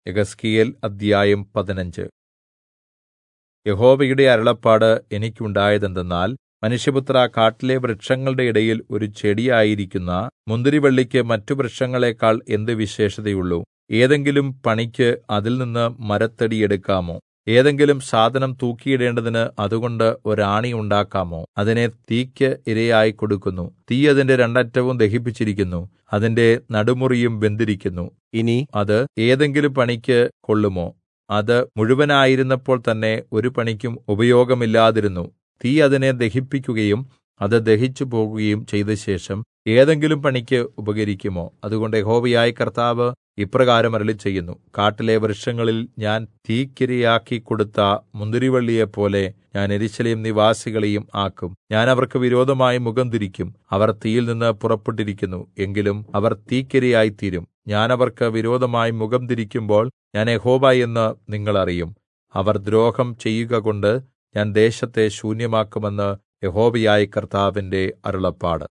യെഹെസ്കേൽ അദ്ധ്യായം പതിനഞ്ച് യഹോവയുടെ അരുളപ്പാട് എനിക്കുണ്ടായതെന്തെന്നാൽ മനുഷ്യപുത്രാ കാട്ടിലെ വൃക്ഷങ്ങളുടെ ഇടയിൽ ഒരു ചെടിയായിരിക്കുന്ന മുന്തിരിവള്ളിക്ക് മറ്റു വൃക്ഷങ്ങളെക്കാൾ എന്ത് വിശേഷതയുള്ളു ഏതെങ്കിലും പണിക്ക് അതിൽനിന്ന് മരത്തടി എടുക്കാമോ ഏതെങ്കിലും സാധനം തൂക്കിയിടേണ്ടതിന് അതുകൊണ്ട് ഒരാണി ഉണ്ടാക്കാമോ അതിനെ തീക്ക് ഇരയായി കൊടുക്കുന്നു തീ അതിന്റെ രണ്ടറ്റവും ദഹിപ്പിച്ചിരിക്കുന്നു അതിന്റെ നടുമുറിയും വെന്തിരിക്കുന്നു ഇനി അത് ഏതെങ്കിലും പണിക്ക് കൊള്ളുമോ അത് മുഴുവനായിരുന്നപ്പോൾ തന്നെ ഒരു പണിക്കും ഉപയോഗമില്ലാതിരുന്നു തീ അതിനെ ദഹിപ്പിക്കുകയും അത് ദഹിച്ചുപോകുകയും ചെയ്തശേഷം ഏതെങ്കിലും പണിക്ക് ഉപകരിക്കുമോ അതുകൊണ്ട് യഹോവയായ കർത്താവ് ഇപ്രകാരം അരുളിച്ചെയ്യുന്നു കാട്ടിലെ വൃക്ഷങ്ങളിൽ ഞാൻ തീക്കിരയാക്കി കൊടുത്ത മുന്തിരിവള്ളിയെപ്പോലെ ഞാൻ യെരൂശലേം നിവാസികളെയും ആക്കും ഞാൻ അവർക്ക് വിരോധമായി മുഖം തിരിക്കും അവർ തീയിൽ നിന്ന് പുറപ്പെട്ടിരിക്കുന്നു എങ്കിലും അവർ തീക്കിരയായിത്തീരും ഞാൻ അവർക്ക് വിരോധമായി മുഖം തിരിക്കുമ്പോൾ ഞാൻ യഹോവ എന്ന് നിങ്ങൾ അറിയും അവർ ദ്രോഹം ചെയ്യുകകൊണ്ട് ഞാൻ ദേശത്തെ ശൂന്യമാക്കുമെന്ന് യഹോവയായ കർത്താവിന്റെ അരുളപ്പാട്